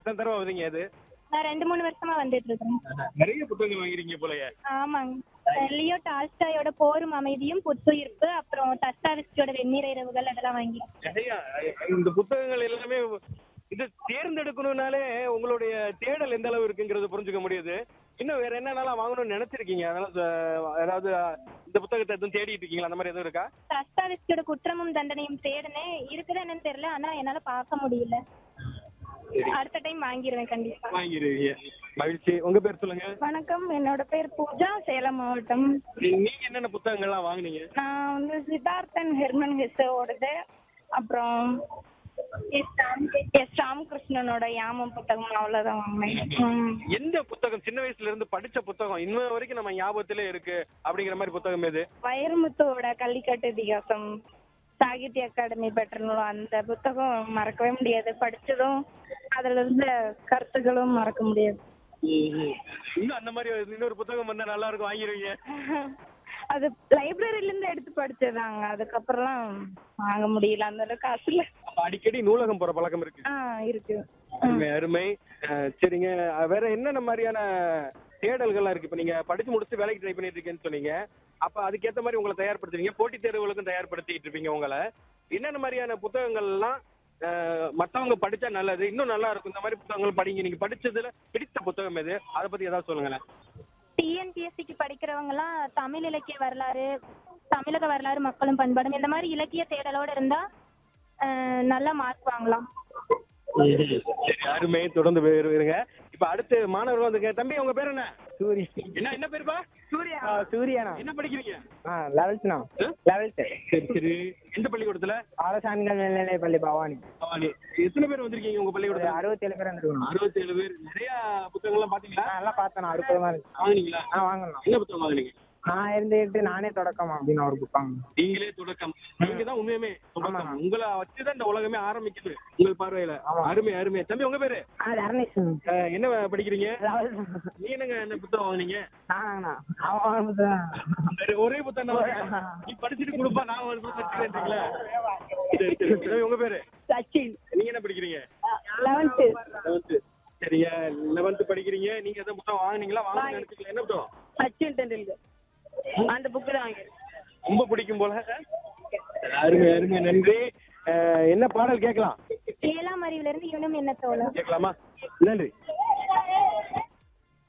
எத்தனை தடவை வருவீங்க அது நான் ரெண்டு மூணு வருஷமா வந்துட்டு இருக்கேன் நிறைய புத்தகங்கள் வாங்குறீங்க போலயே ஆமாங்க லியோ டால்ஸ்டாயோட போரும் அமைதியும் புத்துயிர்ப்பு அப்புறம் டஸ்டாவிஸ்கியோட வெந்நீர் இரவுகள் அதெல்லாம் வாங்கி நிறைய இந்த புத்தகங்கள் எல்லாமே இது தேர்ந்தெடுக்கணும்னாலே உங்களுடைய தேடல் எந்த அளவு இருக்குங்கிறது புரிஞ்சுக்க முடியுது இன்னும் வேற என்னென்னலாம் வாங்கணும்னு நினைச்சிருக்கீங்க அதனால அஹ், அதாவது அஹ், இந்த புத்தகத்தை எதுவும் தேடிட்டு இருக்கீங்களா அந்த மாதிரி எதுவும் இருக்கா டஸ்டாவிஸ்கியோட குற்றமும் தண்டனையும் தேடினேன் இருக்குதா என்னன்னு தெரியல ஆனா என்னால பார்க்க முடியல அடுத்த டைம் வாங்கிடுவேன் கண்டிப்பா வாங்கிருவீங்க மகிழ்ச்சி உங்க பேர் சொல்லுங்க வணக்கம் என்னோட பேர் பூஜா சேலம் மாவட்டம் நீங்க என்னென்ன புத்தகங்கள்லாம் வாங்குனீங்க நான் வந்து சித்தார்த்தன் ஹெர்மன் ஹெஸ்ஸோடது அப்புறம் எஸ் ராமகிருஷ்ணனோட யாமம் புத்தகம் அவ்வளவுதான் வாங்கினேன் ம். எந்த புத்தகம் சின்ன வயசுல இருந்து படிச்ச புத்தகம் இன்ன வரைக்கும் நம்ம ஞாபகத்திலே இருக்கு அப்படிங்கிற மாதிரி புத்தகம் எது வைரமுத்துவோட கள்ளிக்கட்டு இதிகாசம் சாகித்ய அகாடமி பெற்ற நூல் அந்த புத்தகம் மறக்கவே முடியாது படிச்சதும் அதுல இருந்த கருத்துக்களும் மறக்க முடியாது இன்னும் அந்த மாதிரி இன்னொரு புத்தகம் வந்தா நல்லா இருக்கும் வாங்கிருவீங்க அது லைப்ரரியில இருந்து எடுத்து படிச்சதாங்க அதுக்கப்புறம்லாம் வாங்க முடியல அந்த அளவுக்கு காசு இல்ல அப்ப அடிக்கடி நூலகம் போற பழக்கம் இருக்கு ஆ இருக்கு அருமை அருமை அஹ், சரிங்க அஹ், வேற என்னென்ன மாதிரியான தேடல்கள்லாம் இருக்கு இப்ப நீங்க படிச்சு முடிச்சு வேலைக்கு ட்ரை பண்ணிட்டு இருக்கேன்னு சொன்னீங்க அப்ப அதுக்கேத்த மாதிரி உங்களை தயார்படுத்துவீங்க போட்டித் தேர்வுகளுக்கும் தயார்படுத்திட்டு இருப்பீங்க உங்களை என்னென்ன மாதிரியான புத்தகங்கள்லாம் அஹ், மத்தவங்க படிச்சா நல்லது இன்னும் நல்லா இருக்கும் இந்த மாதிரி புத்தகங்கள் படிங்க நீங்க படிச்சதுல பிடித்த புத்தகம் எது அதை பத்தி ஏதாவது சொல்லுங்களேன் டிஎன்பிஎஸ்சிக்கு படிக்கிறவங்க எல்லாம் தமிழ் இலக்கிய வரலாறு தமிழக வரலாறு மக்களும் பண்பாடும் இந்த மாதிரி இலக்கிய தேடலோட இருந்தா அஹ், நல்ல மார்க் வாங்கலாம் சரி அருமை தொடர்ந்து இரு- இருங்க இப்ப அடுத்து மாணவர்கள் வந்து தம்பி உங்க பேர் என்ன சூரிய என்ன என்ன பேருப்பா சூர்யா ஆ சூரியனா என்ன படிக்கிறீங்க ஆ லெவல்த்ண்ணா ஆ? லெவல்த்து சரி சரி எந்த பள்ளிக்கூடத்துல ஆலசாமிகள் மேல்நிலை பள்ளி பவானி பவானி எத்தனை பேர் வந்திருக்கீங்க உங்க ஒரு பள்ளிக்கூடத்துல அறுபத்தேழு பேர் வந்துருக்கணும் அறுபத்தி ஏழு பேர் நிறைய புத்தகங்கள்லாம் பாத்தீங்களா நல்லா பார்த்தேன் அறுபதமா இருக்கு வாங்குனீங்களா ஆ வாங்கலாம் என்ன புத்தகம் வாங்குனீங்க நான் இருந்துட்டு நானே தொடக்கம் அப்படின்னு ஒரு புக் வாங்கினேன் நீங்களே தொடக்கம் நீங்க தான் உண்மையுமே தொடக்கம் ஆமா. உங்களை வச்சுதான் இந்த உலகமே ஆரம்பிக்குது உங்கள் பார்வையில ஆமா. அருமை அருமை தம்பி உங்க பேரு ஆ தரணேஷன் அஹ், என்ன படிக்கிறீங்க லெவல்த் நீ என்னங்க என்ன புத்தகம் வாங்குனீங்க நாங்கண்ணா அவன் வாங்கின புத்தகம் சரி, ஒரே புத்தகம் தான் வாங்குனீங்க. நீ படிச்சுட்டு கொடுப்பா நான் ஒரு புத்தகம் எடுத்துக்கிறேன்றீங்களா? சரி சரி தம்பி, உங்க பேரு சச்சின் நீங்க என்ன படிக்கிறீங்க லெவன்த்து லெவன்த்து சரியா லெவன்த்து படிக்கிறீங்க நீங்க எதாவது புத்தகம் வாங்குனீங்களா வாங்க நினைச்சுக்கல என்ன புத்தகம் சச்சின் டெண்டுல்கர் அந்த புக்கு தான் வாங்கிருக்கேன் ரொம்ப பிடிக்கும் போல அருமை அருமை நன்றி அஹ், என்ன பாடல் கேட்கலாம் ஏழாம் அறிவுல இருந்து இவனும் என்ன தோணும் கேட்கலாமா நன்றி